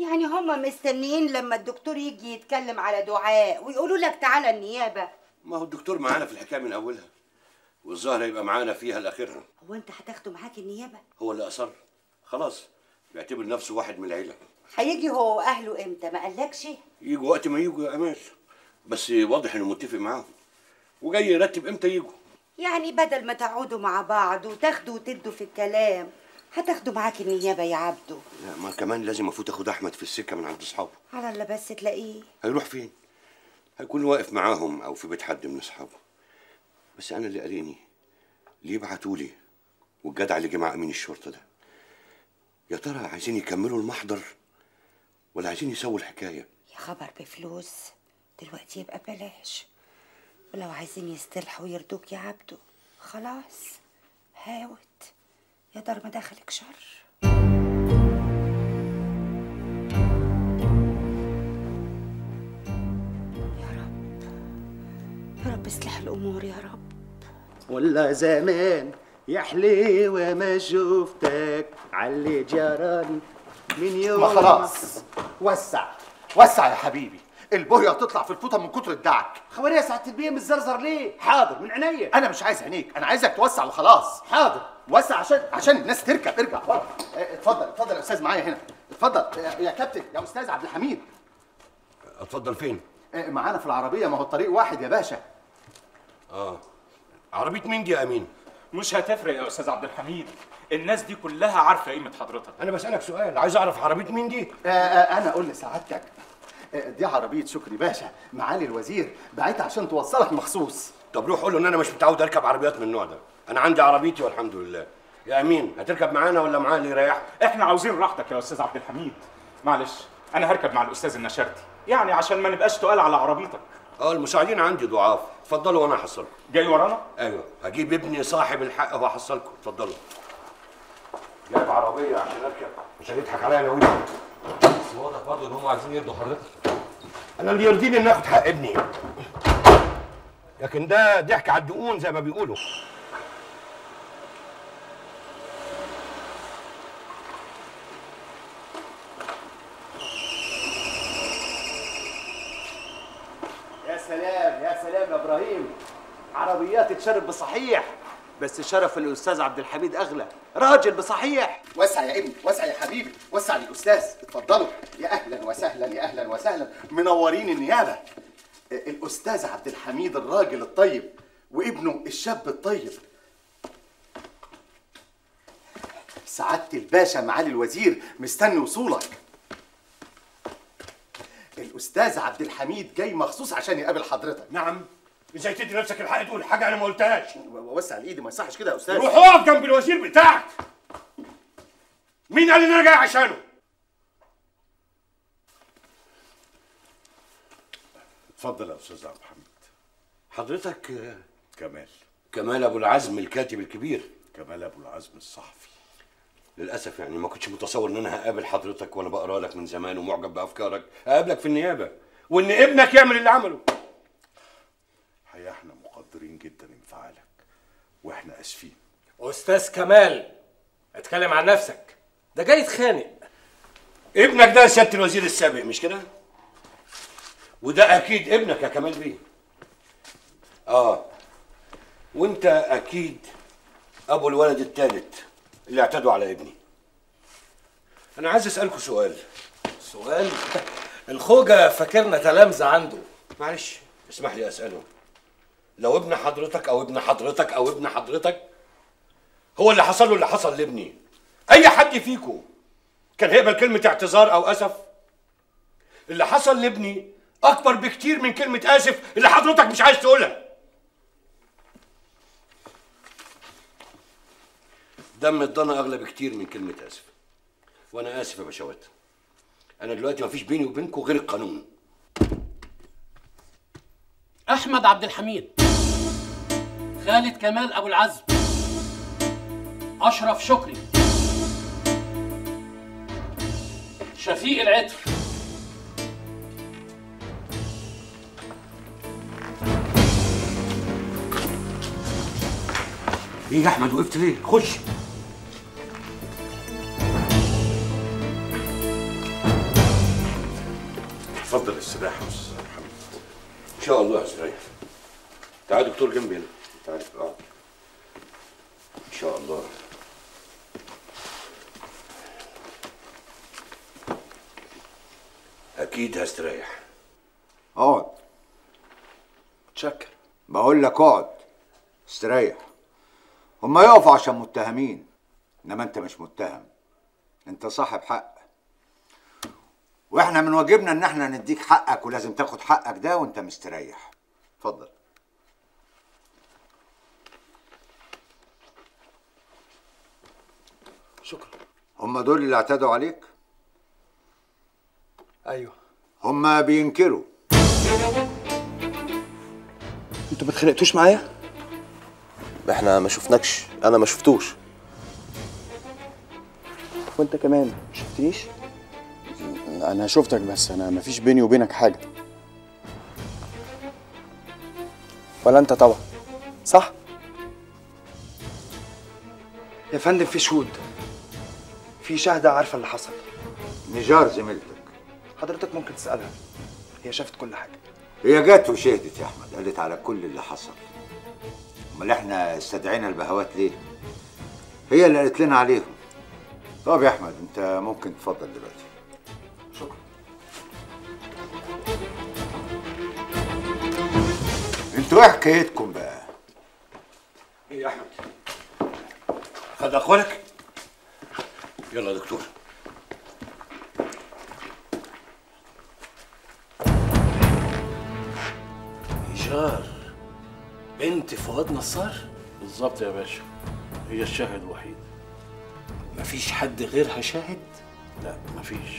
يعني هما مستنيين لما الدكتور يجي يتكلم على دعاء ويقولوا لك تعالى النيابه ما هو الدكتور معانا في الحكايه من اولها والظاهر هيبقى معانا فيها لاخرها هو انت هتاخده معاك النيابه هو اللي اصر خلاص بيعتبر نفسه واحد من العيله هيجي هو واهله امتى ما قالكش يجوا وقت ما يجوا يا امال بس واضح انه متفق معاهم وجاي يرتب امتى يجوا يعني بدل ما تقعدوا مع بعض وتاخدوا وتدوا في الكلام هتاخدوا معاك النيابه يا عبده لا ما كمان لازم افوت اخد احمد في السكه من عند اصحابه على الله بس تلاقيه هيروح فين هيكون واقف معاهم او في بيت حد من اصحابه بس انا اللي قلقني ليه بعتوا لي والجدع اللي جه مع امين الشرطه ده يا ترى عايزين يكملوا المحضر ولا عايزين يسووا الحكايه يا خبر بفلوس دلوقتي يبقى بلاش ولو عايزين يستلحوا ويرضوك يا عبده خلاص هاوت يا دار ما دخلك شر يا رب يا رب اصلح الامور يا رب ولا زمان يا حليوة ما شفتك علي جراني من يوم ما خلاص وسع وسع يا حبيبي البهية هتطلع في الفوطة من كتر الدعك خواريه ساعة البيه متزرزر ليه؟ حاضر من عينيا انا مش عايز عينيك انا عايزك توسع وخلاص حاضر وسع عشان عشان الناس تركب ارجع ورا اه، اتفضل اتفضل يا استاذ معايا هنا اتفضل يا- يا كابتن يا استاذ عبد الحميد اتفضل فين اه، معانا في العربية ما هو الطريق واحد يا باشا اه عربيه مين دي يا امين مش هتفرق يا استاذ عبد الحميد الناس دي كلها عارفه قيمه حضرتك انا بسالك سؤال عايز اعرف عربيه مين دي اه، اه، انا اقول لسعادتك اه، دي عربية شكري باشا معالي الوزير بعتها عشان توصلك مخصوص طب روح قول له ان انا مش متعود اركب عربيات من النوع ده انا عندي عربيتي والحمد لله يا امين هتركب معانا ولا معاه اللي يريحك احنا عاوزين راحتك يا استاذ عبد الحميد معلش انا هركب مع الاستاذ النشرتي يعني عشان ما نبقاش تقال على عربيتك اه المساعدين عندي ضعاف اتفضلوا وانا هحصلكم جاي ورانا ايوه هجيب ابني صاحب الحق وهحصلكم اتفضلوا جايب عربيه عشان اركب مش هتضحك عليا انا وانت بس واضح برضه ان هم عايزين يرضوا حضرتك انا اللي يرضيني ان اخد حق ابني لكن ده ضحك على الدقون زي ما بيقولوا يا سلام يا سلام يا ابراهيم عربيات تشرب بصحيح بس شرف الاستاذ عبد الحميد اغلى راجل بصحيح وسع يا ابني وسع يا حبيبي وسع للاستاذ اتفضلوا يا اهلا وسهلا يا اهلا وسهلا منورين النيابه الاستاذ عبد الحميد الراجل الطيب وابنه الشاب الطيب سعادة الباشا معالي الوزير مستني وصولك الأستاذ عبد الحميد جاي مخصوص عشان يقابل حضرتك نعم ازاي تدي نفسك الحق تقول حاجه انا ما قلتهاش وسع الايد ما يصحش كده يا أستاذ روح اقف جنب الوزير بتاعك مين قال ان انا جاي عشانه اتفضل يا استاذ عبد الحميد حضرتك آه، كمال كمال ابو العزم الكاتب الكبير كمال ابو العزم الصحفي للاسف يعني ما كنتش متصور ان انا هقابل حضرتك وانا بقرا لك من زمان ومعجب بافكارك هقابلك في النيابه وان ابنك يعمل اللي عمله الحقيقه احنا مقدرين جدا انفعالك واحنا اسفين استاذ كمال اتكلم عن نفسك ده جاي يتخانق ابنك ده سياده الوزير السابق مش كده وده اكيد ابنك يا كمال بيه اه وانت اكيد ابو الولد الثالث اللي اعتدوا على ابني انا عايز اسالكوا سؤال سؤال الخوجة فاكرنا تلامذة عنده معلش اسمح لي اساله لو ابن حضرتك او ابن حضرتك او ابن حضرتك هو اللي حصل له اللي حصل لابني اي حد فيكم كان هيقبل كلمه اعتذار او اسف اللي حصل لابني اكبر بكتير من كلمه اسف اللي حضرتك مش عايز تقولها دم الضنا اغلى بكتير من كلمه اسف وانا اسف يا باشوات انا دلوقتي مفيش بيني وبينكم غير القانون احمد عبد الحميد خالد كمال ابو العزم اشرف شكري شفيق العطر ايه يا احمد وقفت ليه خش اتفضل استريح يا استاذ عبد الحميد ان شاء الله هستريح تعال دكتور جنبي هنا تعال اقعد ان شاء الله اكيد هستريح اقعد متشكر بقول لك اقعد استريح هما يقفوا عشان متهمين انما انت مش متهم انت صاحب حق واحنا من واجبنا ان احنا نديك حقك ولازم تاخد حقك ده وانت مستريح اتفضل شكرا هما دول اللي اعتدوا عليك ايوه هما بينكروا انتوا ما اتخانقتوش معايا؟ احنا ما شفناكش انا ما شفتوش وانت كمان ما شفتنيش؟ انا شفتك بس انا مفيش بيني وبينك حاجه ولا انت طبعا صح؟ يا فندم في شهود في شاهده عارفه اللي حصل نجار زميلتك حضرتك ممكن تسالها هي شافت كل حاجه هي جت وشهدت يا احمد قالت على كل اللي حصل امال احنا استدعينا البهوات ليه هي اللي قالت لنا عليهم طب يا احمد انت ممكن تفضل دلوقتي شكرا انتوا ايه حكايتكم بقى ايه يا احمد خد اخوالك يلا يا دكتور نجار بنت فؤاد نصار بالظبط يا باشا هي الشاهد الوحيد مفيش حد غيرها شاهد لا مفيش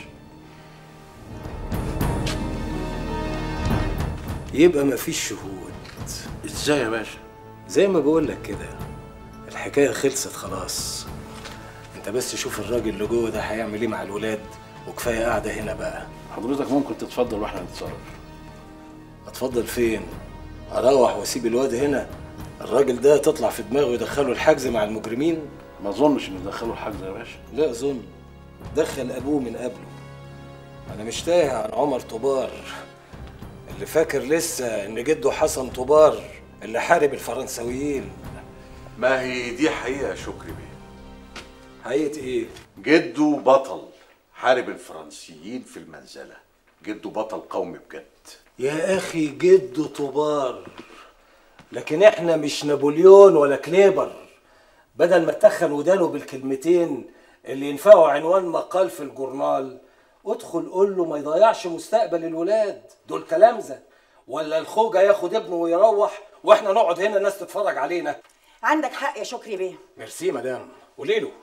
يبقى مفيش شهود ازاي يا باشا زي ما بقول لك كده الحكايه خلصت خلاص انت بس شوف الراجل اللي جوه ده هيعمل ايه مع الولاد وكفايه قاعده هنا بقى حضرتك ممكن تتفضل واحنا نتصرف اتفضل فين اروح واسيب الواد هنا الراجل ده تطلع في دماغه يدخله الحجز مع المجرمين ما اظنش ان دخلوا الحجز يا باشا لا اظن دخل ابوه من قبله انا مش تايه عن عمر طوبار اللي فاكر لسه ان جده حسن طوبار اللي حارب الفرنساويين ما هي دي حقيقة يا شكري بيه حقيقة ايه؟ جده بطل حارب الفرنسيين في المنزلة جده بطل قومي بجد يا اخي جده طوبار لكن احنا مش نابليون ولا كليبر بدل ما تخن ودانه بالكلمتين اللي ينفعوا عنوان مقال في الجورنال ادخل قول له ما يضيعش مستقبل الولاد دول تلامذه ولا الخوجه ياخد ابنه ويروح واحنا نقعد هنا الناس تتفرج علينا عندك حق يا شكري بيه ميرسي مدام قولي له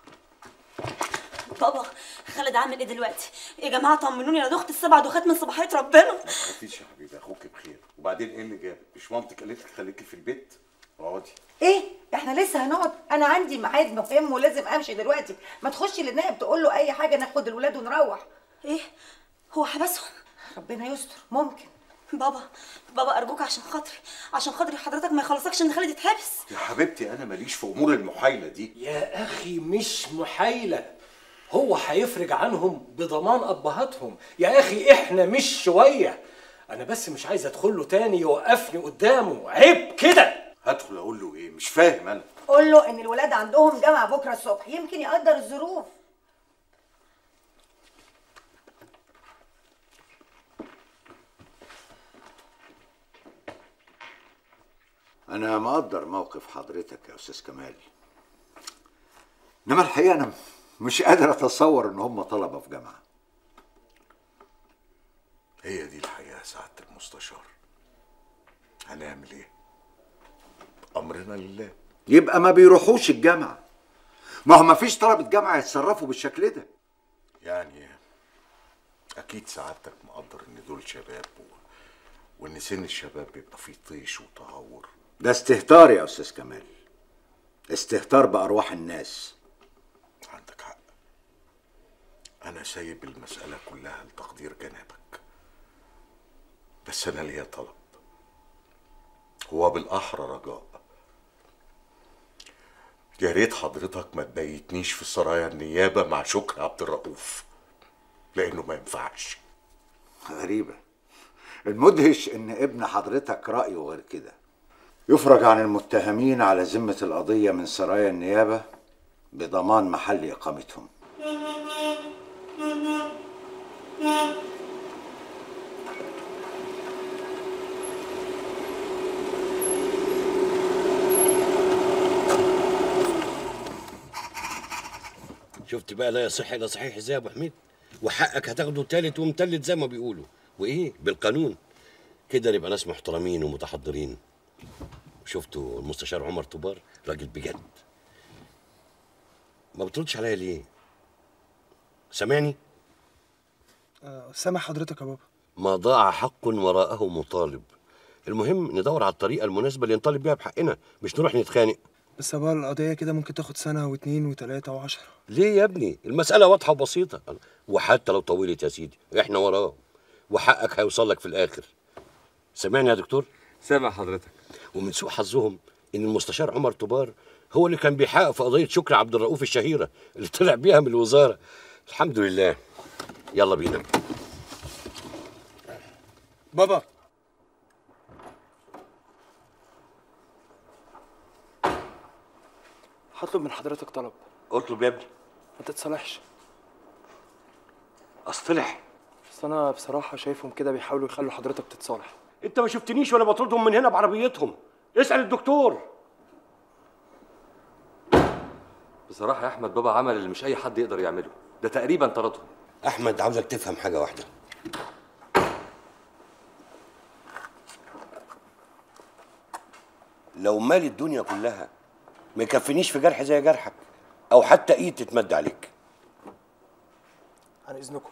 بابا خالد عامل ايه دلوقتي يا جماعه طمنوني انا دخت السبع دوخات من صباحيه ربنا ما تخافيش يا حبيبي اخوك بخير وبعدين ايه اللي جابك مش مامتك قالت لك خليكي في البيت اقعدي ايه احنا لسه هنقعد انا عندي ميعاد مهم ولازم امشي دلوقتي ما تخشي للنائب تقول له اي حاجه ناخد الولاد ونروح ايه هو حبسهم ربنا يستر ممكن بابا بابا ارجوك عشان خاطري عشان خاطري حضرتك ما يخلصكش ان خالد يتحبس يا حبيبتي انا ماليش في امور المحايله دي يا اخي مش محايله هو هيفرج عنهم بضمان ابهاتهم يا اخي احنا مش شويه انا بس مش عايز ادخل له تاني يوقفني قدامه عيب كده هدخل اقول له ايه مش فاهم انا قول له ان الولاد عندهم جامعه بكره الصبح يمكن يقدر الظروف انا مقدر موقف حضرتك يا استاذ كمال انما الحقيقه انا مش قادر اتصور ان هم طلبه في جامعه هي دي الحقيقه يا سعاده المستشار هنعمل ايه امرنا لله يبقى ما بيروحوش الجامعه ما هو ما فيش طلبه جامعه يتصرفوا بالشكل ده يعني اكيد سعادتك مقدر ان دول شباب و... وان سن الشباب بيبقى فيه طيش وتهور ده استهتار يا استاذ كمال استهتار بارواح الناس عندك حق انا سايب المساله كلها لتقدير جنابك بس انا ليا طلب هو بالاحرى رجاء يا ريت حضرتك ما تبيتنيش في سرايا النيابه مع شكري عبد الرؤوف لانه ما ينفعش غريبة المدهش إن ابن حضرتك رأيه غير كده يفرج عن المتهمين على ذمة القضية من سرايا النيابة بضمان محل إقامتهم شفت بقى لا يصح الا صحيح ازاي يا ابو حميد وحقك هتاخده تالت ومتلت زي ما بيقولوا وايه بالقانون كده نبقى ناس محترمين ومتحضرين شفتوا المستشار عمر طوبار راجل بجد ما بتردش عليا ليه سامعني آه، سامع حضرتك يا بابا ما ضاع حق وراءه مطالب المهم ندور على الطريقه المناسبه اللي نطالب بيها بحقنا مش نروح نتخانق بس يا بابا القضية كده ممكن تاخد سنة واتنين وتلاتة وعشرة ليه يا ابني المسألة واضحة وبسيطة وحتى لو طولت يا سيدي احنا وراه وحقك هيوصل لك في الآخر سامعني يا دكتور سامع حضرتك ومن سوء حظهم إن المستشار عمر طوبار هو اللي كان بيحقق في قضية شكري عبد الرؤوف الشهيرة اللي طلع بيها من الوزارة الحمد لله يلا بينا بابا هطلب من حضرتك طلب اطلب يا ابني ما تتصالحش اصطلح بس انا بصراحة شايفهم كده بيحاولوا يخلوا حضرتك تتصالح انت ما شفتنيش وانا بطردهم من هنا بعربيتهم اسأل الدكتور بصراحة يا أحمد بابا عمل اللي مش أي حد يقدر يعمله ده تقريبا طردهم احمد عاوزك تفهم حاجه واحده لو مال الدنيا كلها ما يكفينيش في جرح زي جرحك او حتى ايد تتمد عليك عن اذنكم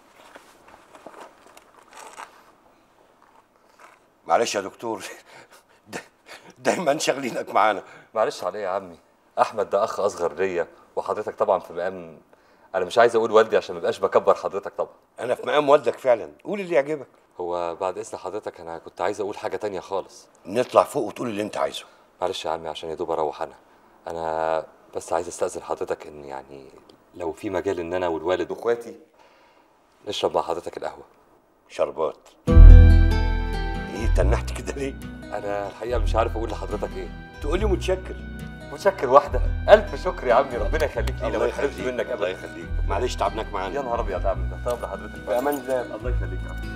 معلش يا دكتور دا دايما شاغلينك معانا معلش عليه يا عمي أحمد ده أخ أصغر ليا وحضرتك طبعا في مقام أنا مش عايز أقول والدي عشان ما بقاش بكبر حضرتك طبعا انا في مقام والدك فعلا قول اللي يعجبك هو بعد إذن حضرتك أنا كنت عايز أقول حاجة تانية خالص نطلع فوق وتقول اللي انت عايزه معلش يا عمي عشان يا دوب أروح أنا أنا بس عايز أستأذن حضرتك إن يعني لو في مجال إن أنا والوالد وإخواتي نشرب مع حضرتك القهوة شربات ايه تنحت كده ليه أنا الحقيقة مش عارف أقول لحضرتك إيه تقول لي متشكر متشكر واحدة ألف شكر يا عمي ربنا يخليك لينا الله ما يحرمش يخليك منك الله أبدا يخليك معلش تعبناك معانا يا نهار أبيض يا عم ده طب لحضرتك في امان الله الله يخليك يا عم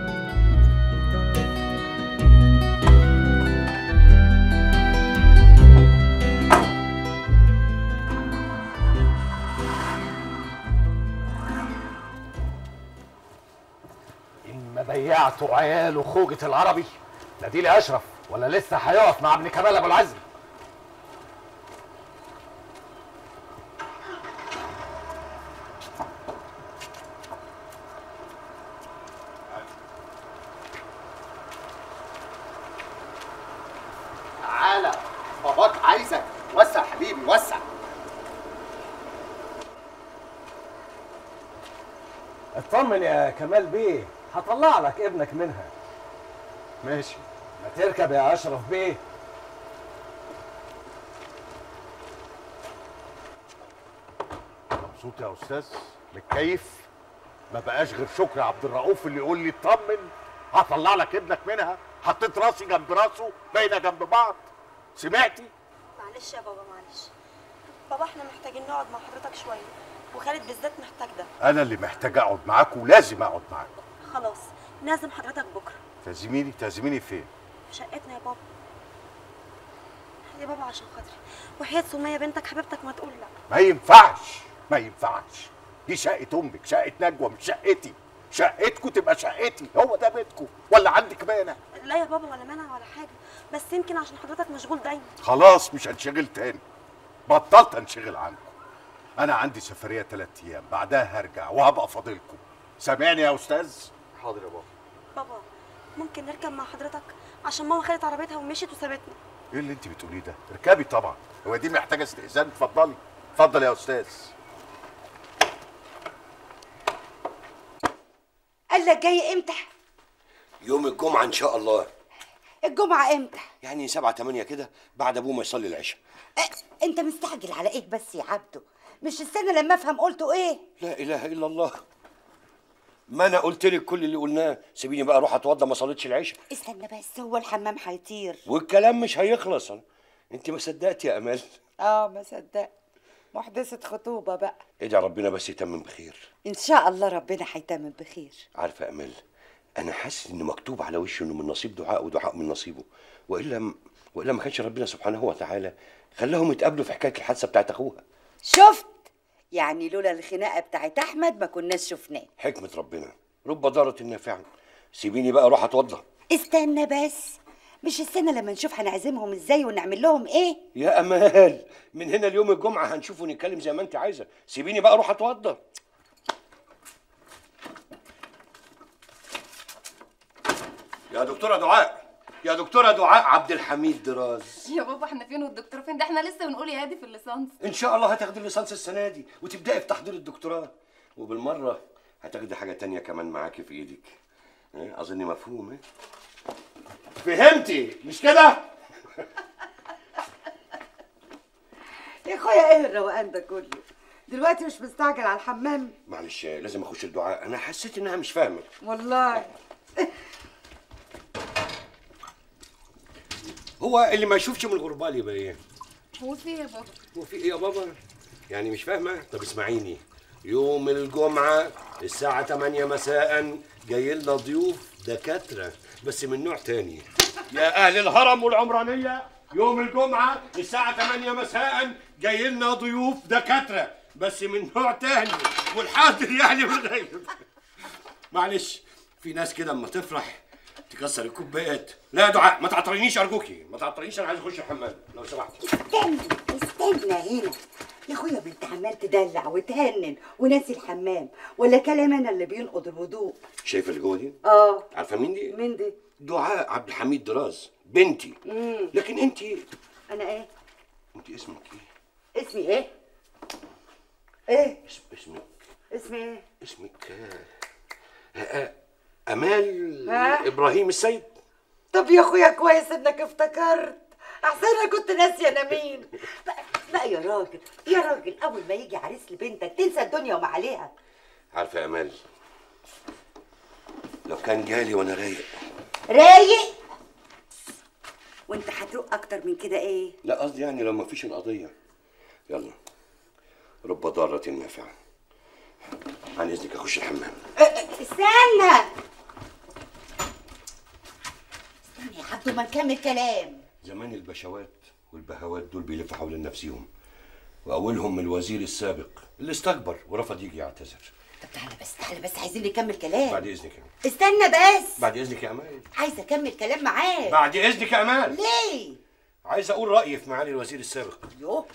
إما ضيعتوا عياله خوجة العربي ناديلي أشرف ولا لسه هيقف مع ابن كمال أبو العزم تعالى باباك عايزك وسع حبيبي وسع اطمن يا كمال بيه هطلع لك ابنك منها ماشي ما تركب يا أشرف بيه مبسوط يا استاذ متكيف ما بقاش غير شكري عبد الرؤوف اللي يقول لي اطمن هطلع لك ابنك منها حطيت راسي جنب راسه بقينا جنب بعض سمعتي معلش يا بابا معلش بابا احنا محتاجين نقعد مع حضرتك شويه وخالد بالذات محتاج ده انا اللي محتاج اقعد معاكم ولازم اقعد معاكم خلاص نازم حضرتك بكره تعزميني تعزميني فين في شقتنا يا بابا يا بابا عشان خاطري وحياة سمية بنتك حبيبتك ما تقول لا ما ينفعش ما ينفعش دي شقه امك شقه نجوى مش شقتي شقتكم تبقى شقتي هو ده بيتكم ولا عندك مانع لا يا بابا ولا مانع ولا حاجه بس يمكن عشان حضرتك مشغول دايما خلاص مش هنشغل تاني بطلت انشغل عنكم انا عندي سفريه ثلاث ايام بعدها هرجع وهبقى فاضلكم سامعني يا استاذ حاضر يا بابا بابا ممكن نركب مع حضرتك عشان ماما خدت عربيتها ومشيت وسابتنا ايه اللي انت بتقوليه ده اركبي طبعا هو دي محتاجه استئذان اتفضلي اتفضل يا استاذ قال لك جاي امتى يوم الجمعه ان شاء الله الجمعه امتى يعني سبعة تمانية كده بعد ابوه ما يصلي العشاء أه انت مستعجل على ايه بس يا عبده مش استنى لما افهم قلته ايه لا اله الا الله ما انا قلت لك كل اللي قلناه سيبيني بقى اروح اتوضى ما صليتش العشاء استنى بس هو الحمام هيطير والكلام مش هيخلص انت ما صدقتي يا امال اه ما صدقت محدثة خطوبة بقى ادعي ربنا بس يتمم بخير ان شاء الله ربنا هيتمم بخير عارفه يا امال انا حاسس ان مكتوب على وشه انه من نصيب دعاء ودعاء من نصيبه والا والا ما كانش ربنا سبحانه وتعالى خلاهم يتقابلوا في حكايه الحادثه بتاعت اخوها شفت يعني لولا الخناقة بتاعت احمد ما كناش شفناه حكمه ربنا رب ضاره نافعه سيبيني بقى اروح اتوضى استنى بس مش استنى لما نشوف هنعزمهم ازاي ونعمل لهم ايه يا امال من هنا ليوم الجمعه هنشوف ونتكلم زي ما انت عايزه سيبيني بقى اروح اتوضى يا دكتوره دعاء يا دكتوره دعاء عبد الحميد دراز يا بابا احنا فين والدكتور فين ده احنا لسه بنقول يا هادي في الليسانس ان شاء الله هتاخدي الليسانس السنه دي وتبداي في تحضير الدكتوراه وبالمره هتاخدي حاجه تانية كمان معاكي في ايدك إيه؟ اظن مفهوم إيه؟ فهمتي مش كده يا اخويا ايه الروقان ده كله دلوقتي مش مستعجل على الحمام معلش لازم اخش الدعاء انا حسيت انها مش فاهمه والله هو اللي ما يشوفش من الغربال يبقى ايه هو في إيه يا بابا هو في ايه يا بابا يعني مش فاهمه طب اسمعيني يوم الجمعه الساعه 8 مساء جاي لنا ضيوف دكاتره بس من نوع تاني يا اهل الهرم والعمرانيه يوم الجمعه الساعه 8 مساء جاي لنا ضيوف دكاتره بس من نوع تاني والحاضر يعني بالغيب معلش في ناس كده اما تفرح تكسر الكوبايات لا يا دعاء ما تعطرينيش ارجوكي ما تعطرينيش انا عايز اخش الحمام لو سمحت استنى استنى هنا يا اخويا بنت عمال تدلع وتهنن وناسي الحمام ولا كلام انا اللي بينقض الوضوء شايفه اللي جوه دي اه عارفه مين دي مين دي دعاء عبد الحميد دراز بنتي مم. لكن انت انا ايه انت اسمك ايه اسمي ايه ايه اسم اسمك اسمي ايه اسمك آه، آه، امال ها؟ ابراهيم السيد طب يا اخويا كويس انك افتكرت احسن انا كنت ناسيه انا مين لا, لا يا راجل يا راجل اول ما يجي عريس لبنتك تنسى الدنيا وما عليها عارفه يا امال لو كان جالي وانا رايق رايق وانت هتروق اكتر من كده ايه لا قصدي يعني لو ما فيش القضيه يلا رب ضاره نافعه عن اذنك اخش الحمام استنى استنى يا عبدو ما نكمل كلام زمان البشوات والبهوات دول بيلفوا حول نفسهم واولهم الوزير السابق اللي استكبر ورفض يجي يعتذر طب تعالى بس تعالى بس عايزين نكمل كلام بعد اذنك يا استنى بس بعد اذنك يا امال عايزه اكمل كلام معاك بعد اذنك يا امال ليه عايز اقول رايي في معالي الوزير السابق يوه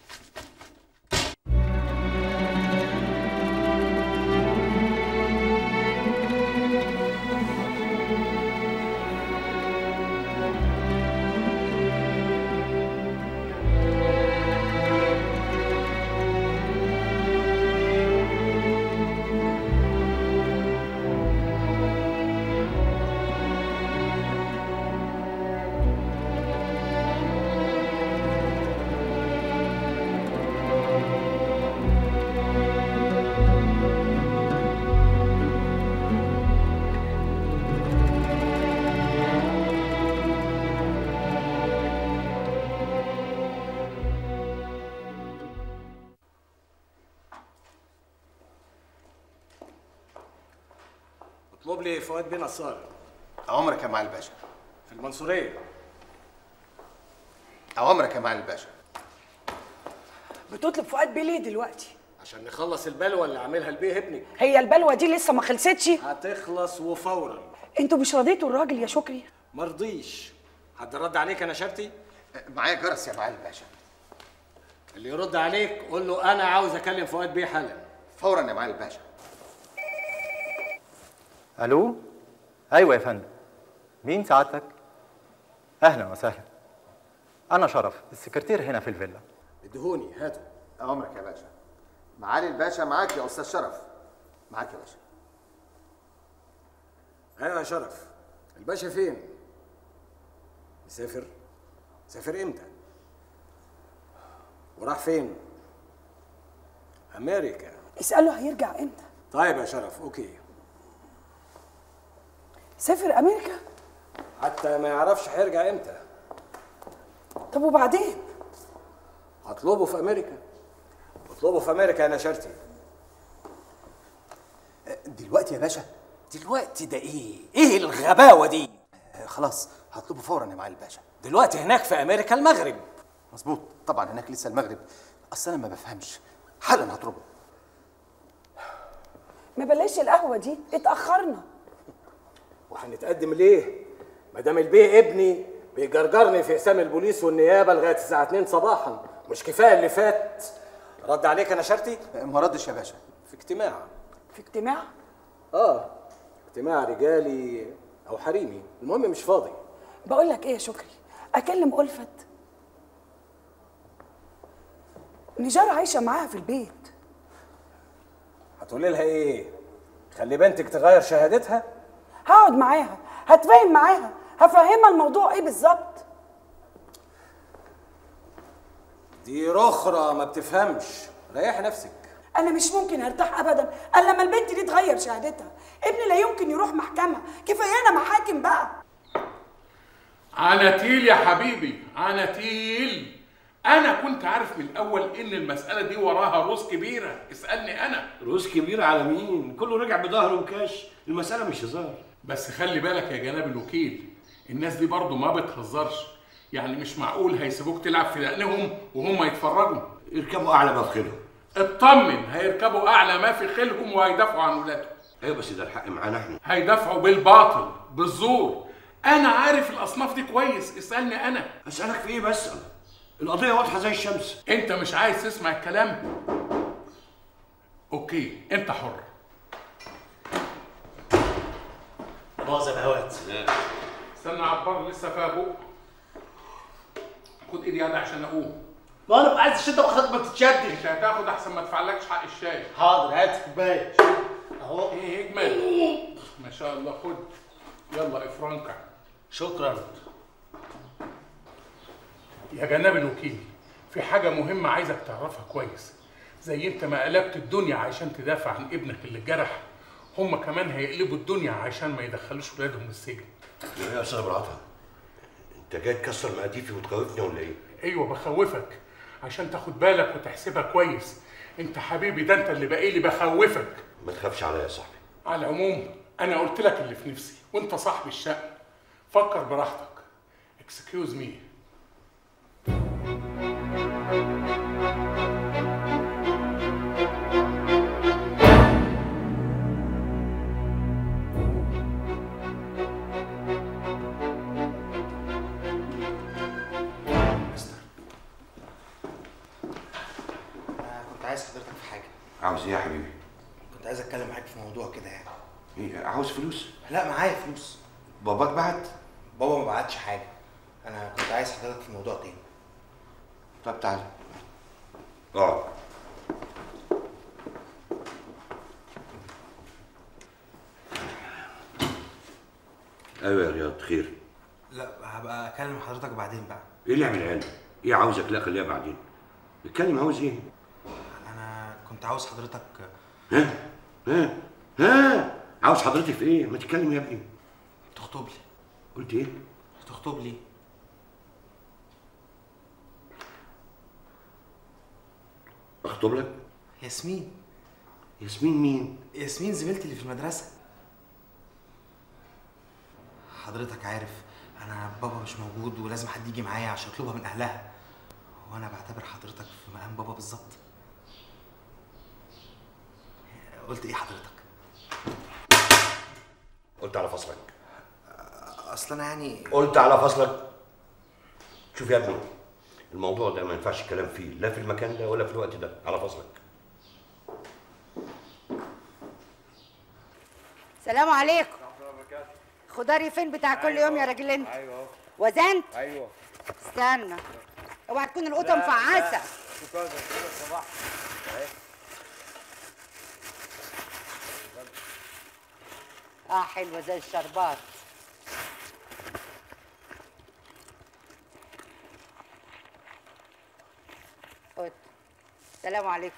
اطلب لي فؤاد بن نصار أوامرك يا معالي الباشا في المنصوريه أوامرك يا معالي الباشا بتطلب فؤاد بيه ليه دلوقتي؟ عشان نخلص البلوه اللي عاملها البيه ابنك هي البلوه دي لسه ما خلصتش؟ هتخلص وفورا انتوا مش رضيتوا الراجل يا شكري؟ مرضيش حد رد عليك انا شرطي معايا جرس يا معالي الباشا اللي يرد عليك قول له انا عاوز اكلم فؤاد بيه حالا فورا يا معالي الباشا الو ايوه يا فندم مين سعادتك اهلا وسهلا انا شرف السكرتير هنا في الفيلا ادهوني هاته أوامرك يا باشا معالي الباشا معاك يا أستاذ شرف معاك يا باشا ايوه يا شرف الباشا فين مسافر سافر امتى وراح فين امريكا اسأله هيرجع امتى؟ طيب يا شرف اوكي سافر امريكا حتى ما يعرفش هيرجع امتى طب وبعدين هطلبه في امريكا اطلبه في امريكا يا نشرتي دلوقتي يا باشا دلوقتي ده ايه ايه الغباوه دي خلاص هطلبه فورا يا معالي الباشا دلوقتي هناك في امريكا المغرب مظبوط طبعا هناك لسه المغرب اصل انا ما بفهمش حالا هطلبه ما بلاش القهوه دي اتاخرنا وهنتقدم ليه ما دام البيه ابني بيجرجرني في اقسام البوليس والنيابه لغايه الساعه 2 صباحا مش كفايه اللي فات رد عليك انا شرطي ما ردش يا باشا في اجتماع في اجتماع اه اجتماع رجالي او حريمي المهم مش فاضي بقول لك ايه يا شكري اكلم ألفت نجار عايشه معاها في البيت هتقولي لها ايه خلي بنتك تغير شهادتها هقعد معاها هتفاهم معاها هفهمها الموضوع ايه بالظبط دي رخرة ما بتفهمش ريح نفسك انا مش ممكن ارتاح ابدا الا لما البنت دي تغير شهادتها ابني لا يمكن يروح محكمه كفايانا محاكم بقى عناتيل يا حبيبي عناتيل انا كنت عارف من الاول ان المساله دي وراها روس كبيره اسالني انا روس كبيرة على مين؟ كله رجع بظهره وكاش، المسألة مش هزار. بس خلي بالك يا جناب الوكيل الناس دي برضو ما بتهزرش يعني مش معقول هيسيبوك تلعب في دقنهم وهم يتفرجوا يركبوا أعلى ما في خيلهم. اطمن هيركبوا اعلى ما في خيلهم وهيدافعوا عن ولادهم ايوه بس ده الحق معانا احنا. هيدافعوا بالباطل بالزور انا عارف الاصناف دي كويس اسالني انا اسالك في ايه بس القضيه واضحه زي الشمس انت مش عايز تسمع الكلام اوكي انت حر باظ يا بهوات استنى عبار لسه فيها بق خد ايدي يد عشان اقوم ما انا عايز الشده وحضرتك ما تتشدش مش هتاخد احسن ما ادفعلكش حق الشاي حاضر هات كوبايه اهو ايه اجمل ما شاء الله خد يلا افرنكع شكرا يا جناب الوكيل في حاجة مهمة عايزك تعرفها كويس زي انت ما قلبت الدنيا عشان تدافع عن ابنك اللي اتجرح هم كمان هيقلبوا الدنيا عشان ما يدخلوش ولادهم السجن يا استاذ ابو العطا انت جاي تكسر مقاديفي وتخوفني ولا ايه؟ ايوه بخوفك عشان تاخد بالك وتحسبها كويس انت حبيبي ده انت اللي باقي لي بخوفك ما تخافش عليا يا صاحبي على العموم انا قلت لك اللي في نفسي وانت صاحب الشقه فكر براحتك اكسكيوز مي كنت عايز حضرتك في حاجه عاوز ايه يا حبيبي؟ كنت عايز اتكلم معاك في موضوع كده يعني ايه عاوز فلوس؟ لا معايا فلوس باباك بعت؟ بابا ما بعتش حاجه انا كنت عايز حضرتك في موضوع تاني طب تعالى اقعد ايوه يا رياض خير لا هبقى اكلم حضرتك بعدين بقى ايه اللي يعمل عينك؟ ايه عاوزك لا خليها بعدين اتكلم عاوز ايه؟ انا كنت عاوز حضرتك ها ها ها عاوز حضرتك في ايه؟ ما تتكلم يا ابني تخطب لي قلت ايه؟ تخطب لي اخطب لك؟ ياسمين ياسمين مين؟ ياسمين زميلتي اللي في المدرسه حضرتك عارف انا بابا مش موجود ولازم حد يجي معايا عشان اطلبها من اهلها وانا بعتبر حضرتك في مقام بابا بالظبط قلت ايه حضرتك قلت على فصلك اصل انا يعني قلت على فصلك شوف يا ابني الموضوع ده ما ينفعش الكلام فيه لا في المكان ده ولا في الوقت ده على فصلك سلام عليكم خضاري فين بتاع كل يوم يا راجل انت ايوه وزنت ايوه استنى اوعى تكون القطه مفعسه صباح اه حلوه زي الشربات خد سلام عليكم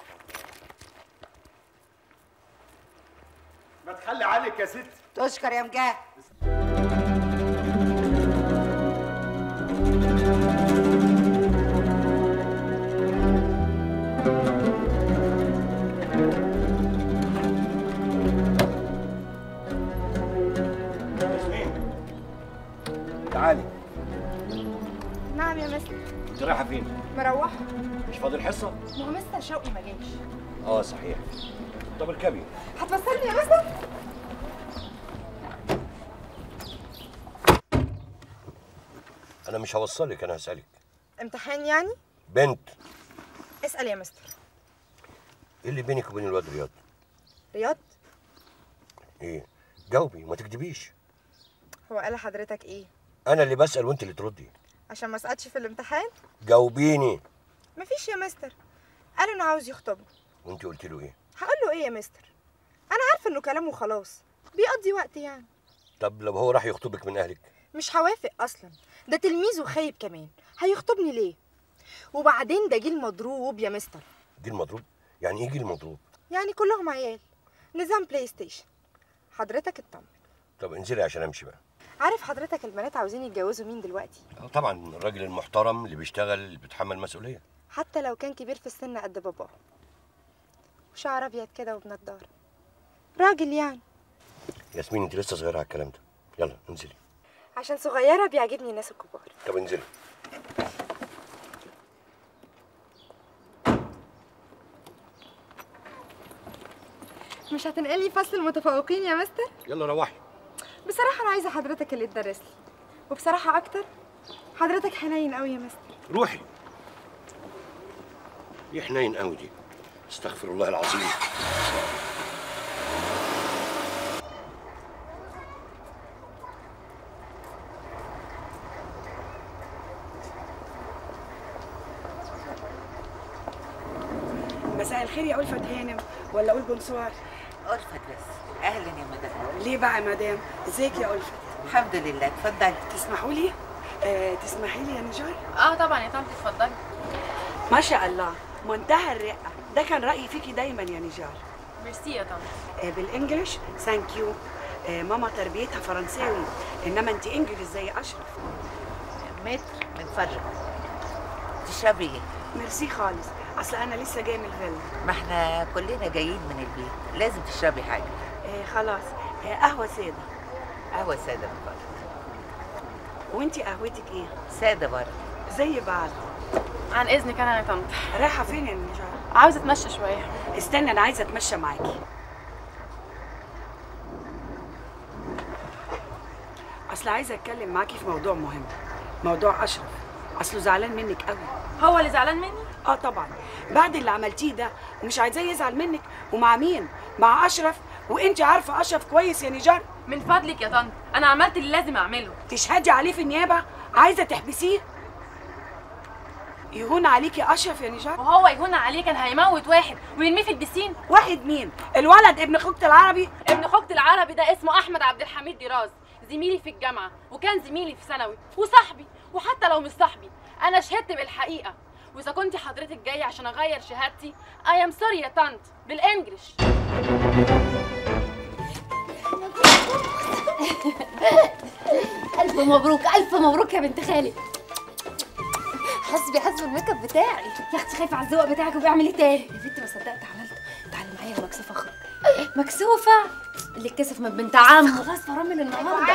ما تخلي عنك يا ست تشكر يا مجاهد ياسمين تعالي نعم يا مستر انت رايحه فين مروح مش فاضل حصه ما هو مستر شوقي ما جاش اه صحيح طب اركبي هتوصلني يا مستر انا مش هوصلك انا هسالك امتحان يعني بنت اسال يا مستر ايه اللي بينك وبين الواد رياض رياض ايه جاوبي وما تكدبيش هو قال لحضرتك ايه انا اللي بسال وانت اللي تردي عشان ما اسقطش في الامتحان جاوبيني مفيش يا مستر قال انه عاوز يخطبني وانت قلت له ايه هقول له ايه يا مستر انا عارفه انه كلامه خلاص بيقضي وقت يعني طب لو هو راح يخطبك من اهلك مش هوافق اصلا ده تلميذ وخايب كمان هيخطبني ليه وبعدين ده جيل مضروب يا مستر جيل مضروب يعني ايه جيل مضروب يعني كلهم عيال نظام بلاي ستيشن حضرتك اطمن طب انزلي عشان امشي بقى عارف حضرتك البنات عاوزين يتجوزوا مين دلوقتي آه طبعا الراجل المحترم اللي بيشتغل اللي بيتحمل مسؤوليه حتى لو كان كبير في السن قد باباه وشعر ابيض كده وبنضاره راجل يعني ياسمين انت لسه صغيره على الكلام ده يلا انزلي عشان صغيره بيعجبني الناس الكبار طب انزلي مش هتنقلي فصل المتفوقين يا مستر يلا روحي بصراحه انا عايزه حضرتك اللي تدرس لي وبصراحه اكتر حضرتك حنين قوي يا مستر روحي ايه حنين قوي دي استغفر الله العظيم مساء الخير يا ألفت هانم ولا أقول بونسوار ألفت بس أهلا يا مدام ليه بقى يا مدام ازيك يا ألفت الحمد لله اتفضلي تسمحوا لي آه تسمحي لي يا نجار اه طبعا يا طنط اتفضلي ما شاء الله منتهى الرقة ده كان رأيي فيكي دايما يا نجار ميرسي يا طنط آه بالانجلش ثانك يو آه ماما تربيتها فرنساوي انما انت انجلش زي اشرف متر من فضلك تشربي ايه؟ ميرسي خالص اصل انا لسه جايه من الفيلا ما احنا كلنا جايين من البيت لازم تشربي حاجة آه خلاص آه قهوه ساده قهوة سادة من فضلك وانتي قهوتك ايه سادة برضه زي بعض عن اذنك انا يا طنط رايحه فين يا نجار عاوزه اتمشى شويه استنى انا عايزه اتمشى معاكي اصل عايزه اتكلم معاكي في موضوع مهم موضوع اشرف اصله زعلان منك قوي هو اللي زعلان مني اه طبعا بعد اللي عملتيه ده ومش عايزاه يزعل منك ومع مين مع اشرف وانت عارفه اشرف كويس يا نجار من فضلك يا طنط انا عملت اللي لازم اعمله تشهدي عليه في النيابه عايزه تحبسيه يهون عليكي اشرف يا نجار وهو يهون عليه كان هيموت واحد ويرميه في البسين واحد مين الولد ابن اخوك العربي ابن اخوك العربي ده اسمه احمد عبد الحميد دراز زميلي في الجامعه وكان زميلي في ثانوي وصاحبي وحتى لو مش صاحبي انا شهدت بالحقيقه واذا كنت حضرتك جايه عشان اغير شهادتي اي ام سوري يا طنط بالانجلش ألف مبروك ألف مبروك يا بنت خالي حسبي حسب الميك اب بتاعي يا اختي خايفه على الذوق بتاعك وبيعمل ايه تاني يا بنتي ما صدقت عملت تعالي معايا يا مكسوفه اخرج مكسوفه اللي اتكسف من بنت عمه خلاص فرامل النهارده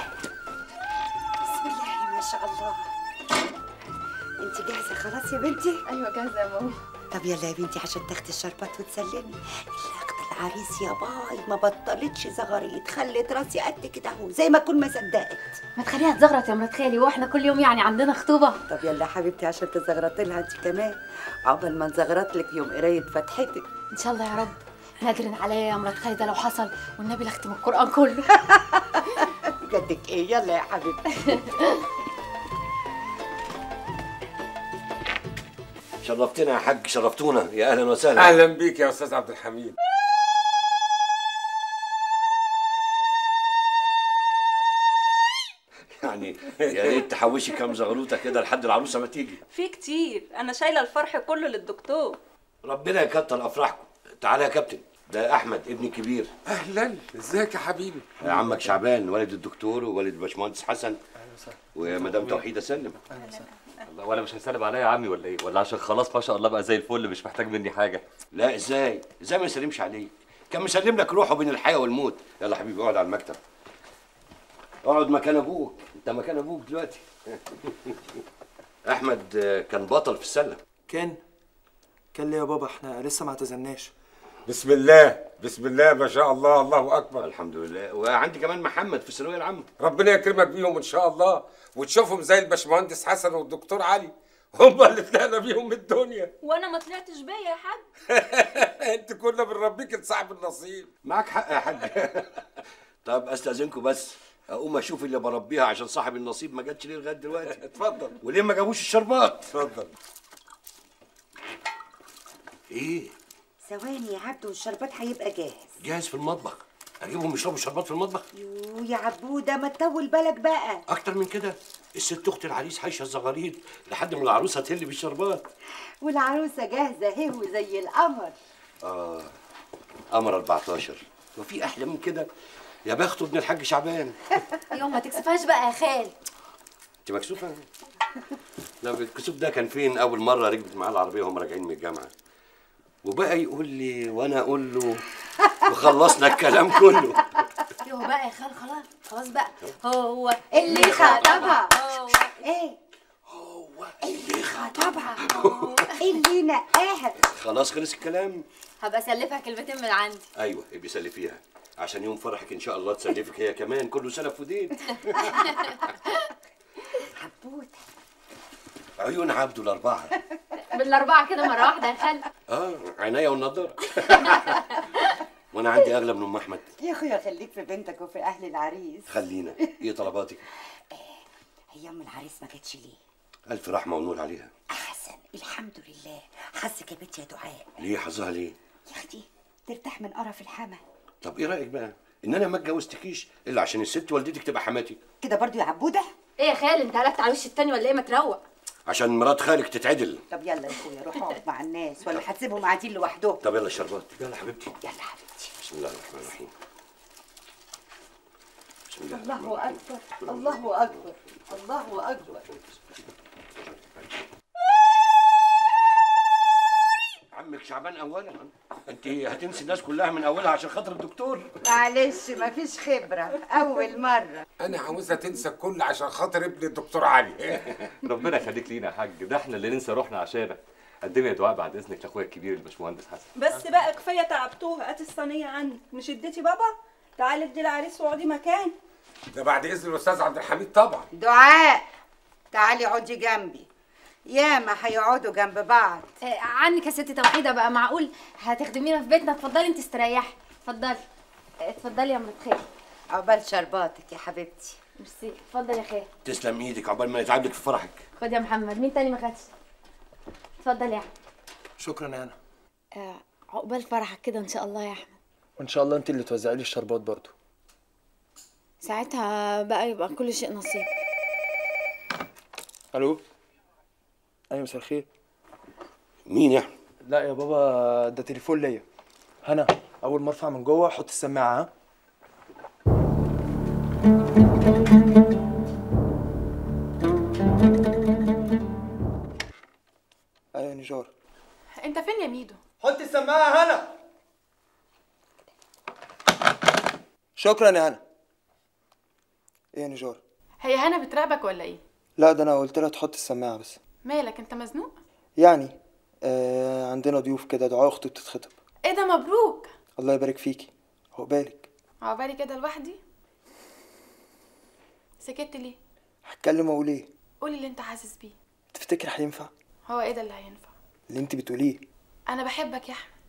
بسم الله ما شاء الله انت جاهزه خلاص يا بنتي ايوه جاهزه يا ماما طب يلا يا بنتي عشان تاخدي الشربات وتسلمي اللقطة العريس يا باي ما بطلتش زغاريت خلت راسي قد كده اهو زي ما اكون ما صدقت ما تخليها تزغرط يا مرات خالي واحنا كل يوم يعني عندنا خطوبه طب يلا يا حبيبتي عشان تزغرطي لها انت كمان عقبال ما نزغرط لك يوم قرايه فتحتك ان شاء الله يا رب نادرن عليا يا مرات خالي ده لو حصل والنبي لاختم القران كله بجدك ايه يلا يا حبيبتي شرفتنا يا حاج شرفتونا يا اهلا وسهلا اهلا بيك يا استاذ عبد الحميد يعني يا ريت تحوشي كام زغلوطه كده لحد العروسه ما تيجي في كتير انا شايله الفرح كله للدكتور ربنا يكتر افراحكم تعالى يا كابتن ده احمد ابني الكبير اهلا ازيك يا حبيبي عمك شعبان والد الدكتور ووالد باشمهندس حسن ومدام توحيده سلم الله ولا مش هيسلم عليا يا عمي ولا ايه ولا عشان خلاص ما شاء الله بقى زي الفل مش محتاج مني حاجه لا ازاي ازاي ما يسلمش عليك كان مسلم لك روحه بين الحياه والموت يلا حبيبي اقعد على المكتب اقعد مكان ابوك انت مكان ابوك دلوقتي احمد آه، كان بطل في السله كان كان ليه يا بابا احنا لسه ما اعتزلناش بسم الله بسم الله ما شاء الله الله اكبر الحمد لله وعندي كمان محمد في الثانويه العامه ربنا يكرمك بيهم ان شاء الله وتشوفهم زي الباشمهندس حسن والدكتور علي هم اللي طلعنا بيهم من الدنيا وانا ما طلعتش بيا يا حاج انت كنا بنربيك لصاحب النصيب معاك حق يا حاج طب استاذنكم بس اقوم اشوف اللي بربيها عشان صاحب النصيب ما جاتش ليه لغايه دلوقتي اتفضل وليه ما جابوش الشربات اتفضل ايه ثواني يا عبدو الشربات هيبقى جاهز جاهز في المطبخ اجيبهم يشربوا شربات في المطبخ يو يا عبودة ما تطول بالك بقى اكتر من كده الست اخت العريس عايشه الزغاريد لحد ما العروسه تهل بالشربات والعروسة جاهزة اهي وزي القمر اه قمر 14 وفي احلى من كده يا بخته ابن الحاج شعبان يوم ما تكسفهاش بقى يا خال انت مكسوفه لا الكسوف ده كان فين اول مره ركبت معاه العربيه وهم راجعين من الجامعه وبقى يقول لي وانا اقول له وخلصنا الكلام كله يو بقى يا خال خلاص خلاص بقى هو اللي خطبها هو ايه اللي خطبها اللي نقاها خلاص خلص الكلام هبقى اسلفها كلمتين من عندي ايوه ابقي سلفيها عشان يوم فرحك ان شاء الله تسلفك هي كمان كله سلف ودين عبود عيون عبده الاربعه بالاربعه كده مره واحده يا خال اه عينيا والنضاره وانا عندي اغلى من ام احمد يا اخويا خليك في بنتك وفي اهل العريس خلينا ايه طلباتك هي ام العريس ما جاتش ليه الف رحمه ونور عليها احسن الحمد لله حظك يا بنتي يا دعاء ليه حظها ليه يا اختي ترتاح من قرف الحما طب ايه رايك بقى ان انا ما اتجوزتكيش الا عشان الست والدتك تبقى حماتي كده برضو يا عبوده ايه يا خال انت قلبت على وش التاني ولا ايه ما تروق عشان مرات خالك تتعدل طب يلا يا اخويا روح اقعد مع الناس ولا هتسيبهم قاعدين لوحدهم طب يلا الشربات يلا حبيبتي يلا حبيبتي بسم الله الرحمن الرحيم بسم الله الله اكبر الله اكبر الله اكبر عمك شعبان اولا انت هتنسي الناس كلها من اولها عشان خاطر الدكتور معلش مفيش خبره اول مره انا عاوزها تنسى الكل عشان خاطر ابن الدكتور علي ربنا يخليك لينا يا حاج ده احنا اللي ننسى روحنا عشانك قدمي يا دعاء بعد اذنك لاخويا الكبير الباشمهندس حسن بس بقى كفايه تعبتوها هات الصينيه عني مش اديتي بابا تعالي ادي العريس واقعدي مكان ده بعد اذن الاستاذ عبد الحميد طبعا دعاء تعالي اقعدي جنبي ياما هيقعدوا جنب بعض آه، عنك يا ست توحيده بقى معقول هتخدمينا في بيتنا اتفضلي انت استريحي اتفضلي آه، اتفضلي يا ام خال عقبال شرباتك يا حبيبتي ميرسي اتفضل يا خال تسلم ايدك عقبال ما يتعب لك في فرحك خد يا محمد مين تاني ما خدش اتفضل يا احمد شكرا يا انا آه، عقبال فرحك كده ان شاء الله يا احمد وان شاء الله انت اللي توزعي لي الشربات برضو ساعتها بقى يبقى كل شيء نصيب الو ايوه مساء الخير مين يا احمد لا يا بابا ده تليفون ليا هنا اول ما ارفع من جوه حط السماعه ها ايوه يا نجار انت فين يا ميدو حط السماعه هنا شكرا يا هنا ايه يا نجار هي هنا بتراقبك ولا ايه لا ده انا قلت لها تحط السماعه بس مالك انت مزنوق يعني آه عندنا ضيوف كده دعاء اختي بتتخطب ايه ده مبروك الله يبارك فيكي عقبالك عقبالي كده لوحدي سكت ليه هتكلم واقول ايه قولي اللي انت حاسس بيه تفتكر هينفع هو ايه ده اللي هينفع اللي انت بتقوليه انا بحبك يا احمد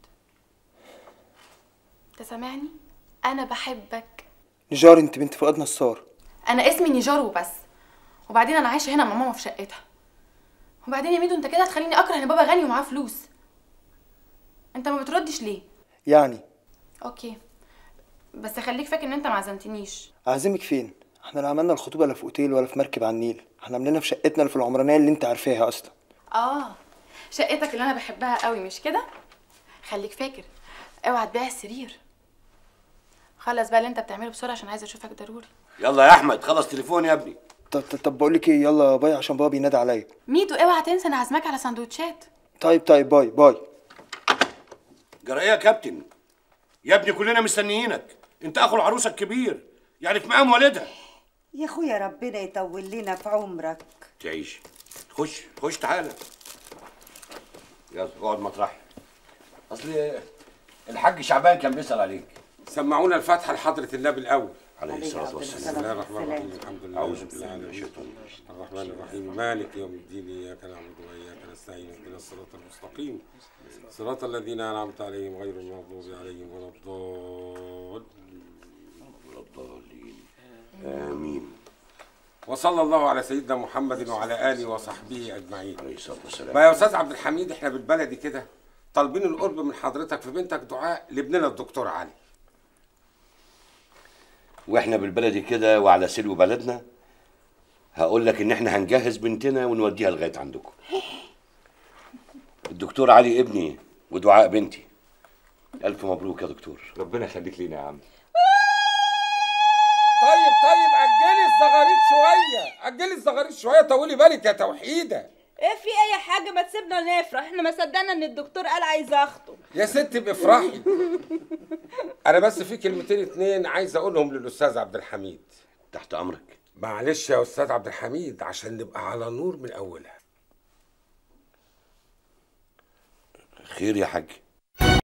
انت سامعني انا بحبك نجار انت بنت فؤاد نصار انا اسمي نيجار وبس وبعدين انا عايشه هنا مع ماما في شقتها وبعدين يا ميدو انت كده هتخليني اكره ان بابا غني ومعاه فلوس انت ما بتردش ليه يعني اوكي بس خليك فاكر ان انت ما عزمتنيش اعزمك فين احنا لا عملنا الخطوبه لا في اوتيل ولا في مركب على النيل احنا عاملينها في شقتنا اللي في العمرانيه اللي انت عارفاها اصلا اه شقتك اللي انا بحبها قوي مش كده خليك فاكر اوعى تبيع السرير خلص بقى اللي انت بتعمله بسرعه عشان عايزه اشوفك ضروري يلا يا احمد خلص تليفون يا ابني طب طب, طب بقول لك ايه يلا باي عشان بابا بينادي عليا ميتو اوعى تنسى انا عازماك على سندوتشات طيب طيب باي باي جرى ايه يا كابتن يا ابني كلنا مستنيينك انت اخو العروسه الكبير يعني في مقام والدها يا اخويا ربنا يطول لنا في عمرك تعيش خش خش تعالى يلا اقعد مطرحي اصل الحاج شعبان كان بيسال عليك سمعونا الفاتحه لحضره النبي الاول عليه الصلاه والسلام بسم الله الرحمن الرحيم الحمد لله أعوذ رب بالله من العالمين الشيطان الرحمن الرحيم مالك يوم الدين اياك نعبد واياك نستعين اهدنا الصراط المستقيم صراط الذين انعمت عليهم غير المغضوب عليهم ولا الضالين امين وصلى الله على سيدنا محمد وعلى اله وصحبه اجمعين عليه الصلاه والسلام بقى يا استاذ عبد الحميد احنا بالبلدي كده طالبين القرب من حضرتك في بنتك دعاء لابننا الدكتور علي واحنا بالبلدي كده وعلى سلو بلدنا هقول لك ان احنا هنجهز بنتنا ونوديها لغايه عندكم الدكتور علي ابني ودعاء بنتي الف مبروك يا دكتور ربنا يخليك لينا يا عم طيب طيب اجلي الزغاريد شويه اجلي الزغاريد شويه طولي بالك يا توحيده ايه في اي حاجه ما تسيبنا نفرح احنا ما صدقنا ان الدكتور قال عايز اخطب يا ست بافرحي انا بس في كلمتين اتنين عايز اقولهم للاستاذ عبد الحميد تحت امرك معلش يا استاذ عبد الحميد عشان نبقى على نور من اولها خير يا حاج